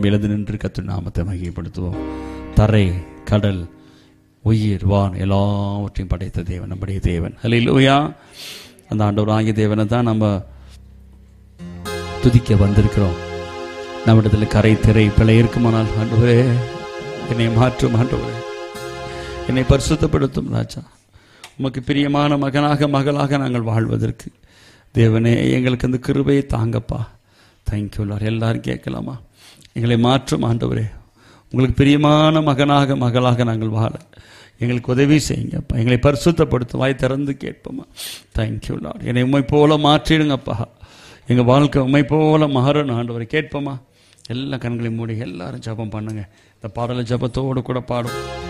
எழுந்து நின்று கத்து நாமத்தை மகிமைப்படுத்துவோம் தரை கடல் உயிர் வான் எல்லாவற்றையும் படைத்த தேவன் நம்முடைய தேவன் ஹalleluya அந்த ஆண்டவர் ஆகிய தேவனை தான் நம்ம துதிக்க வந்திருக்கிறோம் நம்மிடத்தில் கரை திரை பிழை இருக்குமானால் ஆண்டவரே என்னை மாற்றும் ஆண்டவரே என்னை பரிசுத்தப்படுத்தும் ராஜா உமக்கு பிரியமான மகனாக மகளாக நாங்கள் வாழ்வதற்கு தேவனே எங்களுக்கு அந்த கிருபையை தாங்கப்பா தேங்க்யூ லார் எல்லாரும் கேட்கலாமா எங்களை மாற்றும் ஆண்டவரே உங்களுக்கு பிரியமான மகனாக மகளாக நாங்கள் வாழ எங்களுக்கு உதவி செய்யுங்கப்பா எங்களை பரிசுத்தப்படுத்தும் வாய் திறந்து கேட்போமா தேங்க்யூ லார் என்னை உண்மை போல மாற்றிடுங்கப்பா எங்கள் வாழ்க்கை உண்மை போல மாறணும் ஆண்டவரை கேட்போமா எல்லா கண்களையும் மூடி எல்லாரும் ஜெபம் பண்ணுங்க இந்த பாடலை ஜெபத்தோடு கூட பாடும்